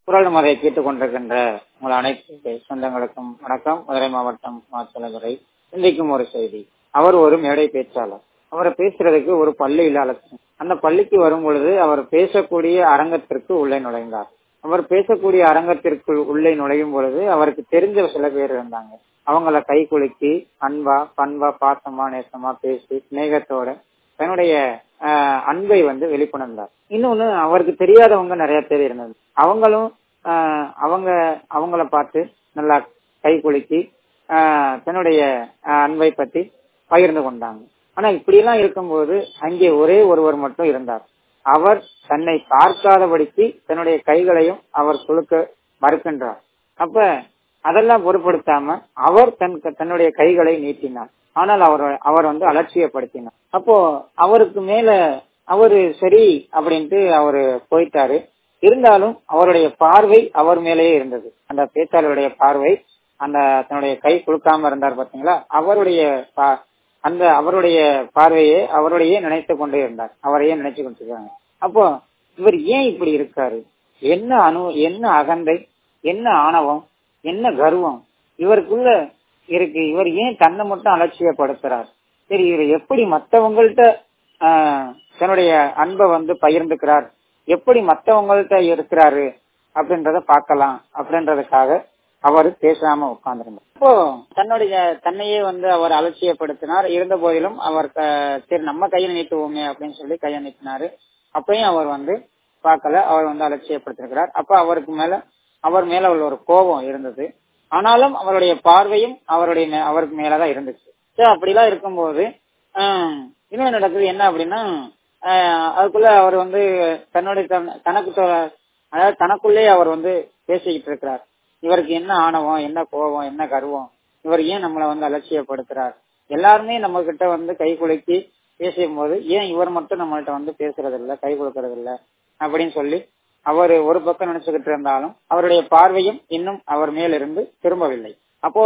குரல் மதை கேட்டுக் கொண்டிருக்கின்ற உங்கள் அனைத்து சொந்தங்களுக்கும் வணக்கம் மதுரை மாவட்டம் மாச்சலதுறை சிந்திக்கும் ஒரு செய்தி அவர் ஒரு மேடை பேச்சாளர் அவரை பேசுறதுக்கு ஒரு பள்ளியில் அழைச்சு அந்த பள்ளிக்கு வரும் பொழுது அவர் பேசக்கூடிய அரங்கத்திற்கு உள்ளே நுழைந்தார் அவர் பேசக்கூடிய அரங்கத்திற்குள் உள்ளே நுழையும் பொழுது அவருக்கு தெரிஞ்ச சில பேர் இருந்தாங்க அவங்கள கை குலுக்கி அன்பா பண்பா பாசமா நேசமா பேசி சிநேகத்தோட தன்னுடைய அன்பை வந்து வெளிக்கொணர்ந்தார் இன்னொன்னு அவருக்கு தெரியாதவங்க நிறைய பேர் இருந்தது அவங்களும் அவங்க அவங்கள பார்த்து நல்லா கை குலுக்கி தன்னுடைய அன்பை பத்தி பகிர்ந்து கொண்டாங்க ஆனா இப்படி எல்லாம் இருக்கும்போது அங்கே ஒரே ஒருவர் மட்டும் இருந்தார் அவர் தன்னை பார்க்காதபடிக்கு தன்னுடைய கைகளையும் அவர் குலுக்க மறுக்கின்றார் அப்ப அதெல்லாம் பொருட்படுத்தாம அவர் தன் தன்னுடைய கைகளை நீட்டினார் ஆனால் அவர் அவர் வந்து அலட்சியப்படுத்தினார் அப்போ அவருக்கு மேல அவரு சரி அப்படின்ட்டு அவரு போயிட்டாரு இருந்தாலும் அவருடைய பார்வை அவர் மேலேயே இருந்தது அந்த பேச்சாளருடைய பார்வை அந்த தன்னுடைய கை குலுக்காம இருந்தார் பாத்தீங்களா அவருடைய அந்த அவருடைய பார்வையை அவருடைய நினைத்து கொண்டே இருந்தார் அவரையே நினைச்சு கொண்டிருக்காங்க அப்போ இவர் ஏன் இப்படி இருக்காரு என்ன அணு என்ன அகந்தை என்ன ஆணவம் என்ன கர்வம் இவருக்குள்ள இருக்கு இவர் ஏன் தன்னை மட்டும் அலட்சியப்படுத்துறார் சரி இவர் எப்படி மற்றவங்கள்ட்ட தன்னுடைய அன்பை வந்து பகிர்ந்துக்கிறார் எப்படி மற்றவங்கள்ட்ட இருக்கிறாரு அப்படின்றத பார்க்கலாம் அப்படின்றதுக்காக அவர் பேசாம உட்கார்ந்துருந்தார் இப்போ தன்னுடைய தன்னையே வந்து அவர் அலட்சியப்படுத்தினார் இருந்த போதிலும் அவர் சரி நம்ம கையை நீட்டுவோமே அப்படின்னு சொல்லி கையை நீட்டினாரு அப்பயும் அவர் வந்து பார்க்கல அவர் வந்து அலட்சியப்படுத்திருக்கிறார் அப்ப அவருக்கு மேல அவர் மேல உள்ள ஒரு கோபம் இருந்தது ஆனாலும் அவருடைய பார்வையும் அவருடைய அவருக்கு மேலதான் இருந்துச்சு சரி அப்படிலாம் இருக்கும்போது இன்னொன்று நடக்குது என்ன அப்படின்னா அதுக்குள்ள அவர் வந்து தன்னுடைய தனக்கு அதாவது தனக்குள்ளே அவர் வந்து பேசிக்கிட்டு இருக்கிறார் இவருக்கு என்ன ஆணவம் என்ன கோபம் என்ன கர்வம் இவர் ஏன் நம்மளை வந்து அலட்சியப்படுத்துறார் எல்லாருமே நம்ம கிட்ட வந்து கை குலுக்கி பேசும் போது ஏன் இவர் மட்டும் நம்மள்ட்ட வந்து பேசுறது இல்ல கை கொடுக்கறது இல்ல அப்படின்னு சொல்லி அவர் ஒரு பக்கம் நினைச்சுக்கிட்டு இருந்தாலும் அவருடைய பார்வையும் இன்னும் அவர் மேலிருந்து திரும்பவில்லை அப்போ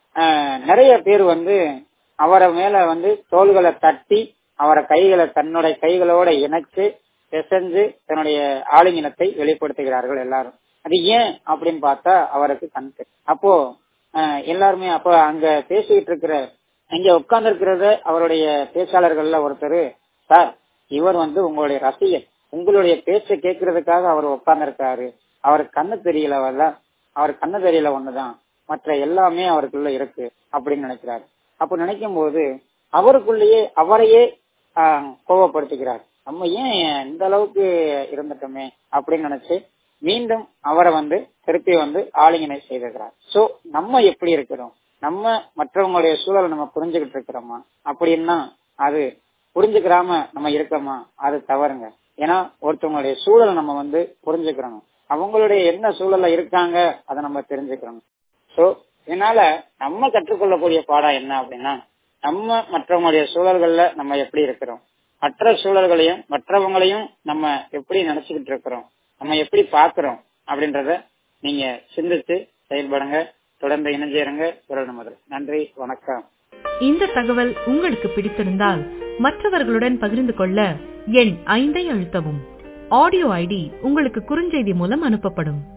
நிறைய பேர் வந்து அவரை மேல வந்து தோள்களை தட்டி அவரை கைகளை தன்னுடைய கைகளோட இணைச்சு பிசைஞ்சு தன்னுடைய ஆளுங்கினத்தை வெளிப்படுத்துகிறார்கள் எல்லாரும் அது ஏன் அப்படின்னு பார்த்தா அவருக்கு கண் அப்போ எல்லாருமே அப்போ அங்க பேசிக்கிட்டு இருக்கிற இங்க உட்கார்ந்து இருக்கிறத அவருடைய பேச்சாளர்கள்ல ஒருத்தர் சார் இவர் வந்து உங்களுடைய ரசிகர் உங்களுடைய பேச்சை கேட்கறதுக்காக அவர் உட்கார்ந்துருக்காரு அவருக்கு கண்ணு தெரியல வரல அவர் கண்ணு தெரியல ஒண்ணுதான் மற்ற எல்லாமே அவருக்குள்ள இருக்கு அப்படின்னு நினைக்கிறாரு அப்ப நினைக்கும் போது அவருக்குள்ளேயே அவரையே கோவப்படுத்திக்கிறார் நம்ம ஏன் இந்த அளவுக்கு இருந்துட்டோமே அப்படின்னு நினைச்சு மீண்டும் அவரை வந்து திருப்பி வந்து ஆளுங்கினை செய்திருக்கிறார் சோ நம்ம எப்படி இருக்கிறோம் நம்ம மற்றவங்களுடைய சூழலை நம்ம புரிஞ்சுக்கிட்டு இருக்கிறோமா அப்படின்னா அது புரிஞ்சுக்கிறாம நம்ம இருக்கோமா அது தவறுங்க ஏன்னா ஒருத்தவங்களுடைய சூழலை நம்ம வந்து புரிஞ்சுக்கிறோம் அவங்களுடைய என்ன சூழல்ல இருக்காங்க அதை நம்ம தெரிஞ்சுக்கிறோம் சோ இதனால நம்ம கற்றுக்கொள்ளக்கூடிய பாடம் என்ன அப்படின்னா நம்ம மற்றவங்களுடைய சூழல்கள்ல நம்ம எப்படி இருக்கிறோம் மற்ற சூழல்களையும் மற்றவங்களையும் நம்ம எப்படி நினைச்சுக்கிட்டு இருக்கிறோம் நம்ம எப்படி பாக்குறோம் அப்படின்றத நீங்க சிந்தித்து செயல்படுங்க தொடர்ந்து இணைஞ்சிருங்க குரல் நமது நன்றி வணக்கம் இந்த தகவல் உங்களுக்கு பிடித்திருந்தால் மற்றவர்களுடன் பகிர்ந்து கொள்ள எண் ஐந்தை அழுத்தவும் ஆடியோ ஐடி உங்களுக்கு குறுஞ்செய்தி மூலம் அனுப்பப்படும்